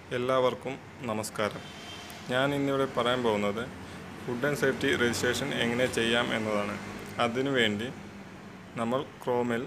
എല്ലാവർക്കും നമസ്കാരം ഞാൻ ഇന്നിവിടെ പറയാൻ പോകുന്നത് ഫുഡ് ആൻഡ് സേഫ്റ്റി രജിസ്ട്രേഷൻ എങ്ങനെ ചെയ്യാം എന്നതാണ് അതിനു വേണ്ടി നമ്മൾ ക്രോമിൽ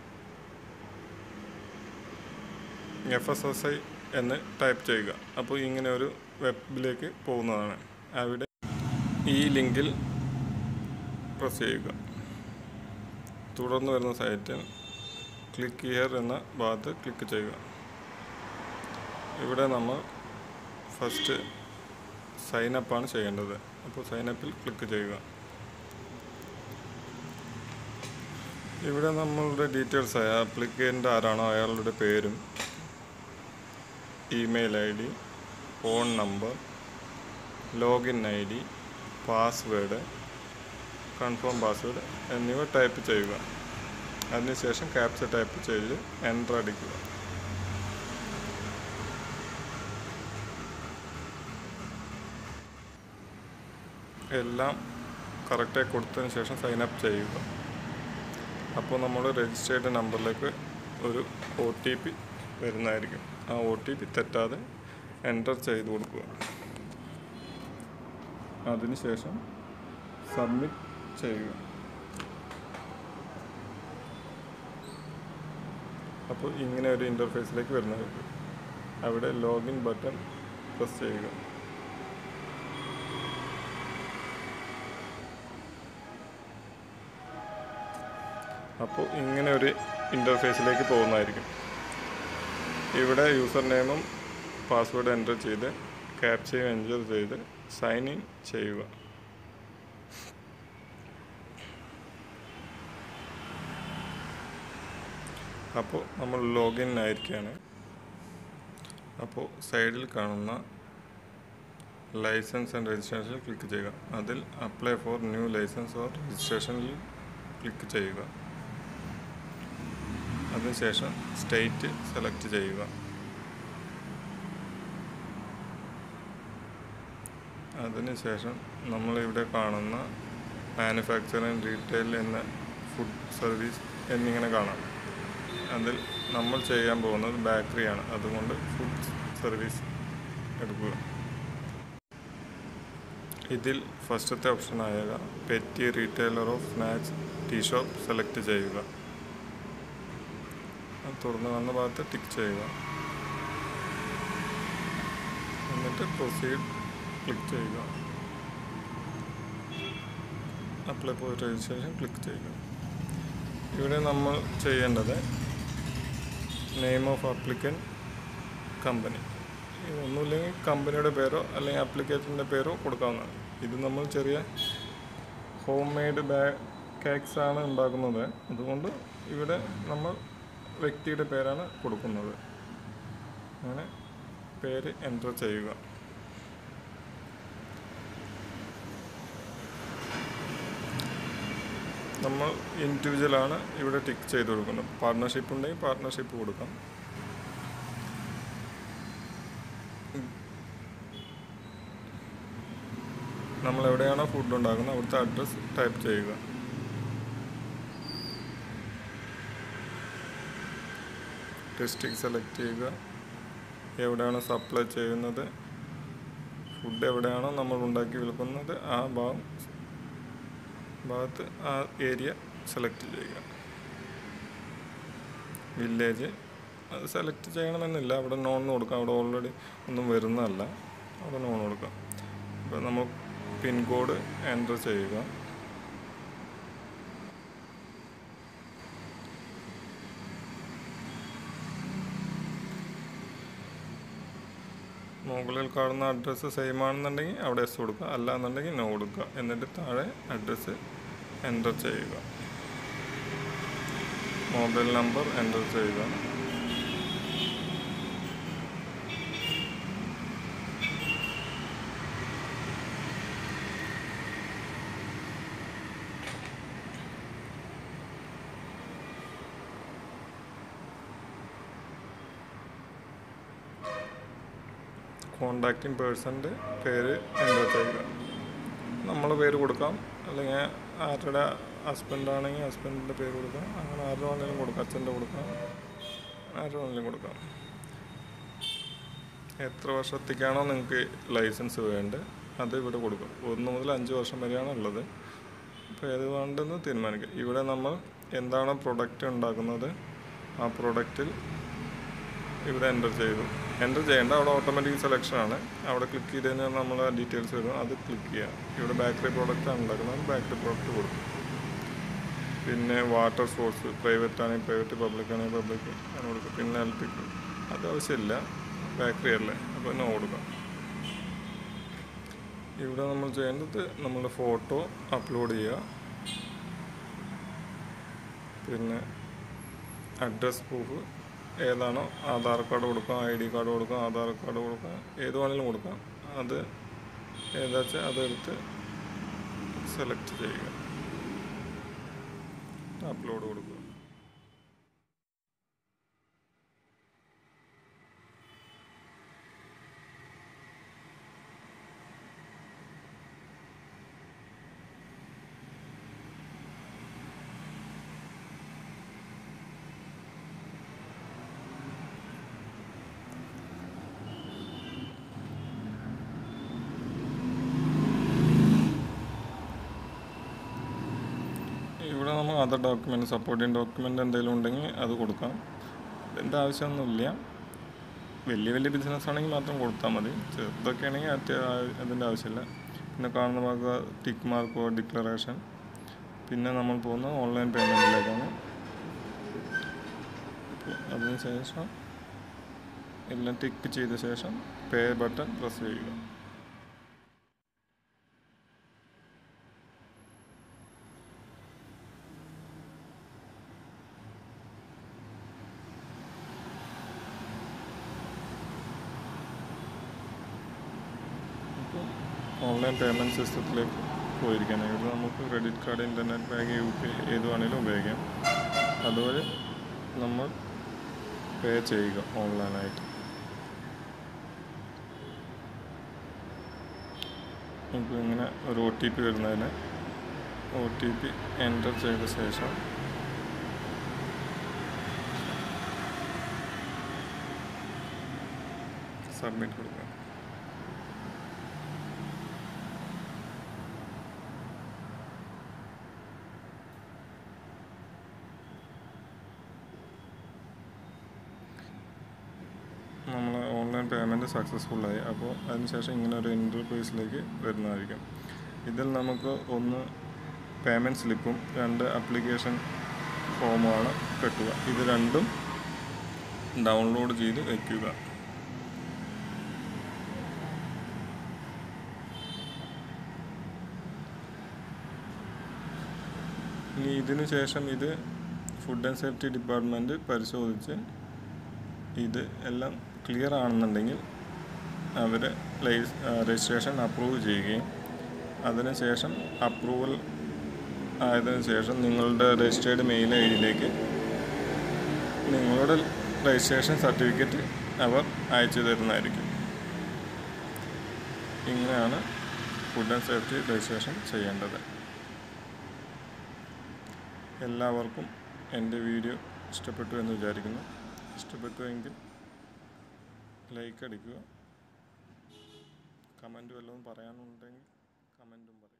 എഫ് എസ് എസ് ഐ എന്ന് ടൈപ്പ് ചെയ്യുക അപ്പോൾ ഇങ്ങനെ ഒരു വെബിലേക്ക് പോകുന്നതാണ് അവിടെ ഈ ലിങ്കിൽ പ്രസ് ചെയ്യുക തുടർന്ന് വരുന്ന സൈറ്റിൽ ക്ലിക്ക് ഹിയർ എന്ന ഭാഗത്ത് ക്ലിക്ക് ചെയ്യുക ഇവിടെ നമ്മൾ ഫസ്റ്റ് സൈനപ്പാണ് ചെയ്യേണ്ടത് അപ്പോൾ സൈനപ്പിൽ ക്ലിക്ക് ചെയ്യുക ഇവിടെ നമ്മളുടെ ഡീറ്റെയിൽസ് ആയ ആപ്ലിക്കൻ്റ് ആരാണോ അയാളുടെ പേരും email I D phone number login I D password confirm password എന്നിവ ടൈപ്പ് ചെയ്യുക അതിനുശേഷം ക്യാപ്ചർ ടൈപ്പ് ചെയ്ത് എൻ്റർ അടിക്കുക എല്ലാം കറക്റ്റായി കൊടുത്തതിന് ശേഷം സൈൻ അപ്പ് ചെയ്യുക അപ്പോൾ നമ്മൾ രജിസ്റ്റേർഡ് നമ്പറിലേക്ക് ഒരു ഒ ടി പി വരുന്നതായിരിക്കും ആ ഒ ടി പി തെറ്റാതെ എൻ്റർ ചെയ്ത് കൊടുക്കുക അതിനുശേഷം സബ്മിറ്റ് ചെയ്യുക അപ്പോൾ ഇങ്ങനെ ഒരു ഇൻ്റർഫേസിലേക്ക് വരുന്നതായിരിക്കും അവിടെ ലോഗിൻ ബട്ടൺ പ്രസ് ചെയ്യുക അപ്പോൾ ഇങ്ങനെ ഒരു ഇൻ്റർഫേസിലേക്ക് പോകുന്നതായിരിക്കും ഇവിടെ യൂസർ നെയിമും പാസ്വേഡ് എൻ്റർ ചെയ്ത് ക്യാപ്ചയും എൻ്റർ ചെയ്ത് സൈൻ ഇൻ ചെയ്യുക അപ്പോൾ നമ്മൾ ലോഗിൻ ആയിരിക്കുകയാണ് അപ്പോൾ സൈഡിൽ കാണുന്ന ലൈസൻസ് ആൻഡ് രജിസ്ട്രേഷൻ ക്ലിക്ക് ചെയ്യുക അതിൽ apply for new licence or രജിസ്ട്രേഷനിൽ ക്ലിക്ക് ചെയ്യുക അതിനുശേഷം സ്റ്റേറ്റ് സെലക്ട് ചെയ്യുക അതിനുശേഷം നമ്മളിവിടെ കാണുന്ന മാനുഫാക്ചറിങ് റീറ്റെയിൽ എന്ന ഫുഡ് സർവീസ് എന്നിങ്ങനെ കാണാം അതിൽ നമ്മൾ ചെയ്യാൻ പോകുന്നത് ബേക്കറിയാണ് അതുകൊണ്ട് ഫുഡ് സർവീസ് എടുക്കുക ഇതിൽ ഫസ്റ്റത്തെ ഓപ്ഷനായ petty retailer of snacks tea shop select ചെയ്യുക തുറന്ന് വന്ന ഭാഗത്ത് ടിക്ക് ചെയ്യുക എന്നിട്ട് പ്രൊസീഡ് ക്ലിക്ക് ചെയ്യുക അപ്ലൈ ഫോർ രജിസ്ട്രേഷൻ ക്ലിക്ക് ചെയ്യുക ഇവിടെ നമ്മൾ ചെയ്യേണ്ടത് നെയിം ഓഫ് ആപ്ലിക്കൻ കമ്പനി ഒന്നുമില്ലെങ്കിൽ കമ്പനിയുടെ പേരോ അല്ലെങ്കിൽ ആപ്ലിക്കേഷൻ്റെ പേരോ കൊടുക്കാവുന്നതാണ് ഇത് നമ്മൾ ചെറിയ ഹോം മെയ്ഡ് ബാ കേക്ക്സ് ആണ് ഉണ്ടാക്കുന്നത് അതുകൊണ്ട് ഇവിടെ നമ്മൾ വ്യക്തിയുടെ പേരാണ് കൊടുക്കുന്നത് അങ്ങനെ പേര് എൻ്റർ ചെയ്യുക നമ്മൾ ഇൻഡിവിജ്വലാണ് ഇവിടെ ടിക്ക് ചെയ്ത് കൊടുക്കുന്നത് പാർട്ട്ണർഷിപ്പ് ഉണ്ടെങ്കിൽ പാർട്ട്ണർഷിപ്പ് കൊടുക്കാം നമ്മൾ എവിടെയാണോ ഫുഡ് ഉണ്ടാക്കുന്നത് അവിടുത്തെ അഡ്രസ്സ് ടൈപ്പ് ചെയ്യുക ഡിസ്ട്രിക്ട് സെലക്ട് ചെയ്യുക എവിടെയാണോ സപ്ലൈ ചെയ്യുന്നത് ഫുഡ് എവിടെയാണോ നമ്മൾ ഉണ്ടാക്കി വിൽക്കുന്നത് ആ ഭാഗം ഭാഗത്ത് ആ ഏരിയ സെലക്ട് ചെയ്യുക വില്ലേജ് അത് സെലക്ട് ചെയ്യണമെന്നില്ല അവിടെ നോൺ കൊടുക്കാം അവിടെ ഓൾറെഡി ഒന്നും വരുന്നതല്ല അവിടെ നോൺ കൊടുക്കാം അപ്പോൾ നമ്മൾ പിൻകോഡ് എൻ്റർ ചെയ്യുക മുകളിൽ കാണുന്ന അഡ്രസ്സ് സെയിം ആണെന്നുണ്ടെങ്കിൽ അവിടെ എസ് കൊടുക്കുക അല്ല എന്നുണ്ടെങ്കിൽ നോ കൊടുക്കുക എന്നിട്ട് താഴെ അഡ്രസ്സ് എൻ്റർ ചെയ്യുക മൊബൈൽ നമ്പർ എൻ്റർ ചെയ്യുക കോണ്ടാക്റ്റിംഗ് പേഴ്സൻ്റെ പേര് എൻ്റർ ചെയ്യുക നമ്മളെ പേര് കൊടുക്കാം അല്ലെങ്കിൽ ആരുടെ ഹസ്ബൻഡ് ആണെങ്കിൽ ഹസ്ബൻഡിൻ്റെ പേര് കൊടുക്കാം അങ്ങനെ ആരുടെ വേണമെങ്കിലും കൊടുക്കാം അച്ഛൻ്റെ കൊടുക്കാം ആരുടെ വേണമെങ്കിലും കൊടുക്കാം എത്ര വർഷത്തേക്കാണോ നിങ്ങൾക്ക് ലൈസൻസ് വേണ്ടത് അത് ഇവിടെ കൊടുക്കും ഒന്ന് മുതൽ അഞ്ച് വർഷം വരെയാണ് ഉള്ളത് അപ്പോൾ ഏത് വേണ്ടെന്ന് തീരുമാനിക്കുക ഇവിടെ നമ്മൾ എന്താണോ പ്രൊഡക്റ്റ് ഉണ്ടാക്കുന്നത് ആ പ്രൊഡക്റ്റിൽ ഇവിടെ എൻ്റർ ചെയ്തു എൻ്റർ ചെയ്യേണ്ട അവിടെ ഓട്ടോമാറ്റിക് സെലക്ഷൻ ആണ് അവിടെ ക്ലിക്ക് ചെയ്ത് കഴിഞ്ഞാൽ നമ്മൾ ഡീറ്റെയിൽസ് വരും അത് ക്ലിക്ക് ചെയ്യുക ഇവിടെ ബേക്കറി പ്രോഡക്റ്റ് ആണ് ഉണ്ടാക്കുന്നത് ബേക്കറി പ്രോഡക്റ്റ് കൊടുക്കും പിന്നെ വാട്ടർ സോഴ്സ് പ്രൈവറ്റ് ആണെങ്കിൽ പ്രൈവറ്റ് പബ്ലിക് ആണെങ്കിൽ പബ്ലിക് അങ്ങനെ കൊടുക്കും പിന്നെ ഇലക്ട്രിക് അത് ആവശ്യമില്ല ബേക്കറി അല്ലേ അപ്പോൾ നോ കൊടുക്കാം ഇവിടെ നമ്മൾ ചെയ്യേണ്ടത് നമ്മുടെ ഫോട്ടോ അപ്ലോഡ് ചെയ്യുക പിന്നെ അഡ്രസ് പ്രൂഫ് ഏതാണോ ആധാർ കാർഡ് കൊടുക്കാം ഐ ഡി കാർഡ് കൊടുക്കാം ആധാർ കാർഡ് കൊടുക്കാം ഏത് വേണമെങ്കിലും കൊടുക്കാം അത് ഏതാ വെച്ചാൽ അതെടുത്ത് സെലക്ട് ചെയ്യുക അപ്ലോഡ് കൊടുക്കുക ഇവിടെ നമ്മൾ അതർ ഡോക്യുമെൻറ്റ് സപ്പോർട്ടിങ് ഡോക്യുമെൻ്റ് എന്തെങ്കിലും ഉണ്ടെങ്കിൽ അത് കൊടുക്കാം അതിൻ്റെ ആവശ്യമൊന്നുമില്ല വലിയ വലിയ ബിസിനസ് ആണെങ്കിൽ മാത്രം കൊടുത്താൽ മതി ചെറുതൊക്കെ ആണെങ്കിൽ അത്യ അതിൻ്റെ ആവശ്യമില്ല പിന്നെ കാണുന്ന ഭാഗം ടിക്ക് മാർക്കോ ഡിക്ലറേഷൻ പിന്നെ നമ്മൾ പോകുന്ന ഓൺലൈൻ പേയ്മെൻറ്റിലേക്കാണ് അതിന് ശേഷം എല്ലാം ടിക്ക് ചെയ്ത ശേഷം പേ ബട്ടൺ പ്രസ് ചെയ്യുക ഓൺലൈൻ പേയ്മെൻറ്റ് സിസ്റ്റത്തിലേക്ക് പോയിരിക്കുകയാണ് ഇവിടെ നമുക്ക് credit card internet bank U P ഏത് വേണമെങ്കിലും ഉപയോഗിക്കാം അതുവഴി നമ്മൾ പേ ചെയ്യുക ഓൺലൈനായിട്ട് നമുക്ക് ഇങ്ങനെ ഒരു ഒ ടി പി വരുന്നതിന് ഒ ടി പി എൻ്റർ ചെയ്ത ശേഷം സബ്മിറ്റ് കൊടുക്കുക നമ്മൾ ഓൺലൈൻ പേയ്മെൻറ്റ് സക്സസ്ഫുള്ളായി അപ്പോൾ അതിനുശേഷം ഇങ്ങനെ ഒരു ഇൻ്റർഫേസിലേക്ക് വരുന്നതായിരിക്കും ഇതിൽ നമുക്ക് ഒന്ന് പേയ്മെൻറ്റ് സ്ലിപ്പും രണ്ട് ആപ്ലിക്കേഷൻ ഫോമുമാണ് കിട്ടുക ഇത് രണ്ടും ഡൗൺലോഡ് ചെയ്ത് വയ്ക്കുക ഇനി ഇതിന് ശേഷം ഇത് ഫുഡ് ആൻഡ് സേഫ്റ്റി ഡിപ്പാർട്ട്മെൻറ്റ് പരിശോധിച്ച് ഇത് എല്ലാം ക്ലിയർ ആണെന്നുണ്ടെങ്കിൽ അവർ രജിസ്ട്രേഷൻ അപ്രൂവ് ചെയ്യുകയും അതിനുശേഷം അപ്രൂവൽ ആയതിനു ശേഷം നിങ്ങളുടെ രജിസ്റ്റേർഡ് മെയിൽ ഐ ഡിയിലേക്ക് നിങ്ങളുടെ രജിസ്ട്രേഷൻ സർട്ടിഫിക്കറ്റ് അവർ അയച്ചു തരുന്നതായിരിക്കും ഇങ്ങനെയാണ് ഫുഡ് ആൻഡ് സേഫ്റ്റി രജിസ്ട്രേഷൻ ചെയ്യേണ്ടത് എല്ലാവർക്കും എൻ്റെ വീഡിയോ ഇഷ്ടപ്പെട്ടു എന്ന് വിചാരിക്കുന്നു ഇഷ്ടപ്പെട്ടുവെങ്കിൽ ലൈക്ക് അടിക്കുക കമൻറ്റ് വല്ലതും പറയാനുണ്ടെങ്കിൽ കമൻറ്റും പറയാം